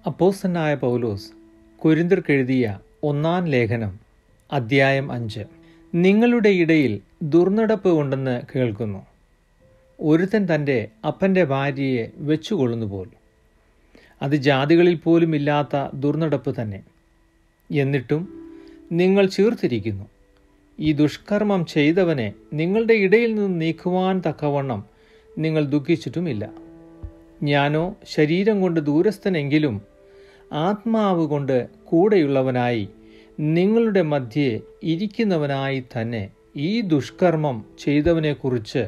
അപ്പോസ്തനായ പൗലോസ് കൊരിന്തിർക്കെഴുതിയ ഒന്നാം ലേഖനം അദ്ധ്യായം അഞ്ച് നിങ്ങളുടെ ഇടയിൽ ദുർനടപ്പ് ഉണ്ടെന്ന് കേൾക്കുന്നു ഒരുത്തൻ തൻ്റെ അപ്പൻ്റെ ഭാര്യയെ വെച്ചുകൊള്ളുന്നു പോൽ അത് ജാതികളിൽ പോലും ഇല്ലാത്ത ദുർനടപ്പ് തന്നെ എന്നിട്ടും നിങ്ങൾ ചീർത്തിരിക്കുന്നു ഈ ദുഷ്കർമ്മം ചെയ്തവനെ നിങ്ങളുടെ ഇടയിൽ നിന്ന് നീക്കുവാൻ തക്കവണ്ണം നിങ്ങൾ ദുഃഖിച്ചിട്ടുമില്ല ഞാനോ ശരീരം കൊണ്ട് ദൂരസ്ഥനെങ്കിലും ആത്മാവ് കൊണ്ട് കൂടെയുള്ളവനായി നിങ്ങളുടെ മധ്യേ ഇരിക്കുന്നവനായി തന്നെ ഈ ദുഷ്കർമ്മം ചെയ്തവനെക്കുറിച്ച്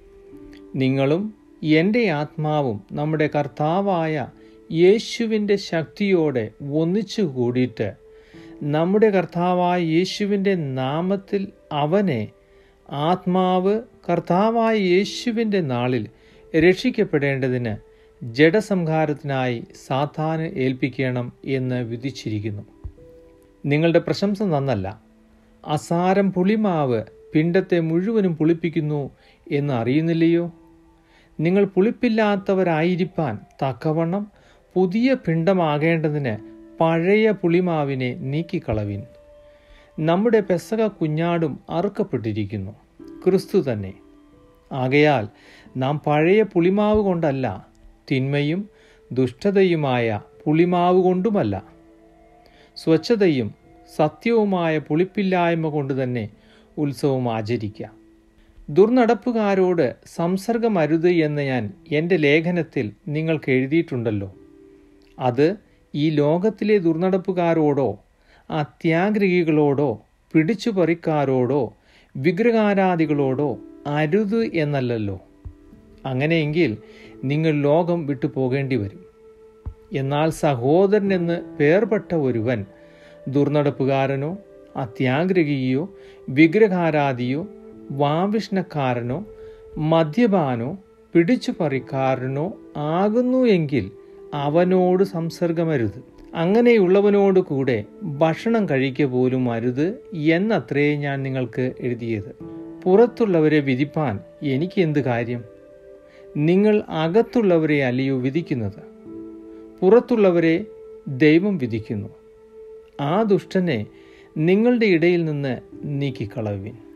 നിങ്ങളും എൻ്റെ ആത്മാവും നമ്മുടെ കർത്താവായ യേശുവിൻ്റെ ശക്തിയോടെ ഒന്നിച്ചു കൂടിയിട്ട് നമ്മുടെ കർത്താവായ യേശുവിൻ്റെ നാമത്തിൽ അവനെ ആത്മാവ് കർത്താവായ യേശുവിൻ്റെ നാളിൽ രക്ഷിക്കപ്പെടേണ്ടതിന് ജഡസംഹാരത്തിനായി സാത്താന് ഏൽപ്പിക്കണം എന്ന് വിധിച്ചിരിക്കുന്നു നിങ്ങളുടെ പ്രശംസ നന്നല്ല അസാരം പുളിമാവ് പിണ്ടത്തെ മുഴുവനും പുളിപ്പിക്കുന്നു എന്ന് അറിയുന്നില്ലയോ നിങ്ങൾ പുളിപ്പില്ലാത്തവരായിരിക്കാൻ തക്കവണ്ണം പുതിയ പിണ്ടമാകേണ്ടതിന് പഴയ പുളിമാവിനെ നീക്കിക്കളവിൻ നമ്മുടെ പെസക കുഞ്ഞാടും അറുക്കപ്പെട്ടിരിക്കുന്നു ക്രിസ്തു തന്നെ ആകയാൽ നാം പഴയ പുളിമാവ് കൊണ്ടല്ല തിന്മയും ദുഷ്ടതയുമായ പുളിമാവ് കൊണ്ടുമല്ല സ്വച്ഛതയും സത്യവുമായ പുളിപ്പില്ലായ്മ കൊണ്ട് തന്നെ ഉത്സവം ആചരിക്കുക ദുർനടപ്പുകാരോട് സംസർഗമരുത് എന്ന് ഞാൻ എൻ്റെ ലേഖനത്തിൽ നിങ്ങൾക്ക് എഴുതിയിട്ടുണ്ടല്ലോ അത് ഈ ലോകത്തിലെ ദുർനടപ്പുകാരോടോ അത്യാഗ്രഹികളോടോ പിടിച്ചുപറിക്കാരോടോ വിഗ്രഹാരാധികളോടോ അരുത് എന്നല്ലല്ലോ അങ്ങനെയെങ്കിൽ നിങ്ങൾ ലോകം വിട്ടു പോകേണ്ടി വരും എന്നാൽ സഹോദരനെന്ന് പേർപ്പെട്ട ഒരുവൻ ദുർനടപ്പുകാരനോ അത്യാഗ്രഹിയോ വിഗ്രഹാരാധിയോ വാവിഷ്ണക്കാരനോ മദ്യപാനോ പിടിച്ചുപറിക്കാരനോ ആകുന്നു എങ്കിൽ അവനോട് സംസർഗമരുത് അങ്ങനെയുള്ളവനോട് കൂടെ ഭക്ഷണം കഴിക്കുക പോലും അരുത് എന്നത്രേ ഞാൻ നിങ്ങൾക്ക് എഴുതിയത് പുറത്തുള്ളവരെ വിധിപ്പാൻ എനിക്ക് എന്ത് കാര്യം നിങ്ങൾ അകത്തുള്ളവരെ അല്ലയോ വിധിക്കുന്നത് പുറത്തുള്ളവരെ ദൈവം വിധിക്കുന്നു ആ ദുഷ്ടനെ നിങ്ങളുടെ ഇടയിൽ നിന്ന് നീക്കിക്കളവിൻ